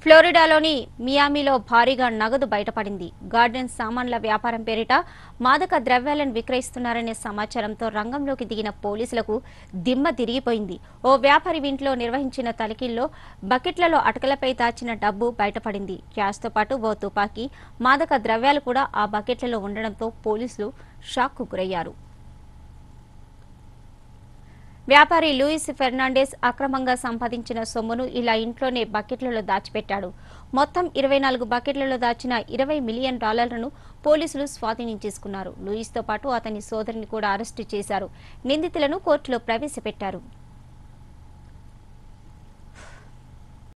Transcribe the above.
ఫ్లోరిడాలోని మియామిలో భారీగా నగదు బయటపడింది గార్డెన్ సామాన్ల వ్యాపారం పేరిట మాదక ద్రవ్యాలను విక్రయిస్తున్నారనే సమాచారంతో రంగంలోకి దిగిన పోలీసులకు దిమ్మ తిరిగిపోయింది ఓ వ్యాపారి ఇంట్లో నిర్వహించిన తనిఖీల్లో బకెట్లలో అటకలపై దాచిన డబ్బు బయటపడింది క్యాష్తో పాటు ఓ తుపాకీ మాదక ద్రవ్యాలు కూడా ఆ బకెట్లలో ఉండడంతో పోలీసులు షాక్కు గురయ్యారు వ్యాపారి లూయిస్ ఫెర్నాండెస్ అక్రమంగా సంపాదించిన సొమ్మును ఇలా ఇంట్లోనే బకెట్లలో దాచిపెట్టాడు మొత్తం ఇరవై నాలుగు బకెట్లలో దాచిన ఇరవై మిలియన్ డాలర్లను పోలీసులు స్వాధీనం చేసుకున్నారు లూయిస్తో పాటు అతని సోదరిని కూడా అరెస్టు చేశారు నిందితులను కోర్టులో ప్రవేశపెట్టారు